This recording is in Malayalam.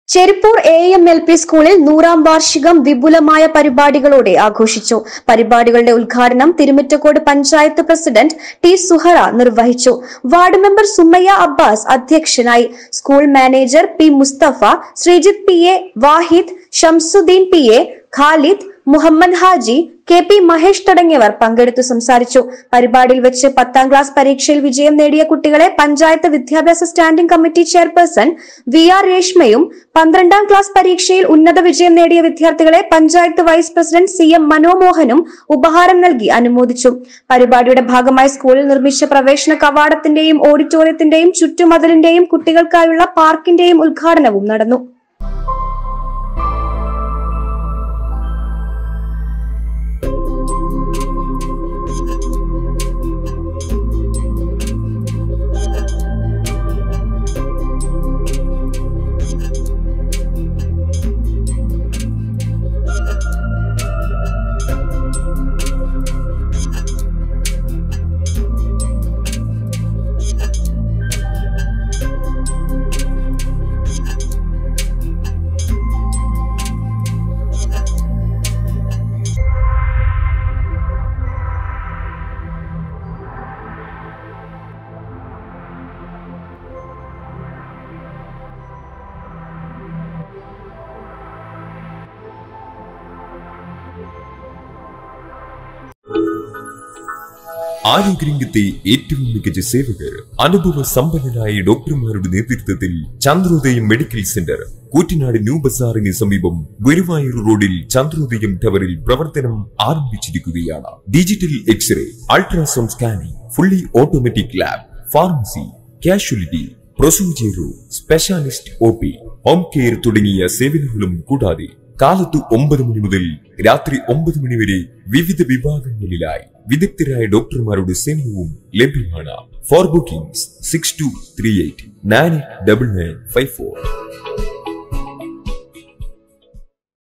ചെരുപ്പൂർ എ എം എൽ പി സ്കൂളിൽ നൂറാം വാർഷികം വിപുലമായ പരിപാടികളോടെ ആഘോഷിച്ചു പരിപാടികളുടെ ഉദ്ഘാടനം തിരുമിറ്റക്കോട് പഞ്ചായത്ത് പ്രസിഡന്റ് ടി സുഹറ നിർവഹിച്ചു വാർഡ് മെമ്പർ സുമയ്യ അബ്ബാസ് അധ്യക്ഷനായി school manager P Mustafa Sreejith P A Vahid Shamsuddin P A Khalid Muhammad Haji K P Mahesh തുടങ്ങിയവർ പങ്കെടുത്തു സംസാരിച്ചു പരിപാടിയിൽ വെച്ച് പത്താം ക്ലാസ് പരീക്ഷയിൽ വിജയം നേടിയ കുട്ടികളെ പഞ്ചായത്ത് വിദ്യാഭ്യാസ standing committee chairperson V R രേഷ്മയും പന്ത്രണ്ടാം ക്ലാസ് പരീക്ഷയിൽ ഉന്നത വിജയം നേടിയ വിദ്യാർത്ഥികളെ panchayat vice president C M മനോമോഹനും ഉപഹാരം നൽകി അനുമോദിച്ചു പരിപാടിയുടെ ഭാഗമായി സ്കൂളിൽ നിർമ്മിച്ച പ്രവേശന കവാടത്തിന്റെയും ഓഡിറ്റോറിയത്തിന്റെയും ചുറ്റുമതിലിന്റെയും കുട്ടികൾക്കായുള്ള പാർക്കിന്റെയും ഉദ്ഘാടനവും നടന്നു ആരോഗ്യരംഗത്തെ ഏറ്റവും മികച്ച സേവകർ അനുഭവ സമ്പന്നരായ ഡോക്ടർമാരുടെ നേതൃത്വത്തിൽ Chandrodayam medical centre Koottanad new ബസാറിന് സമീപം ഗുരുവായൂർ റോഡിൽ ചന്ദ്രോദയം ടവറിൽ പ്രവർത്തനം ആരംഭിച്ചിരിക്കുകയാണ് digital X-ray ultrasound scanning fully automatic lab pharmacy casualty procedure room specialist O P home care തുടങ്ങിയ സേവനങ്ങളും കൂടാതെ കാലത്ത് ഒമ്പത് മണി മുതൽ രാത്രി ഒമ്പത് മണി വരെ വിവിധ വിഭാഗങ്ങളിലായി വിദഗ്ധരായ ഡോക്ടർമാരുടെ സേവനവും ലഭ്യമാണ് for bookings six two three eight nine double nine five four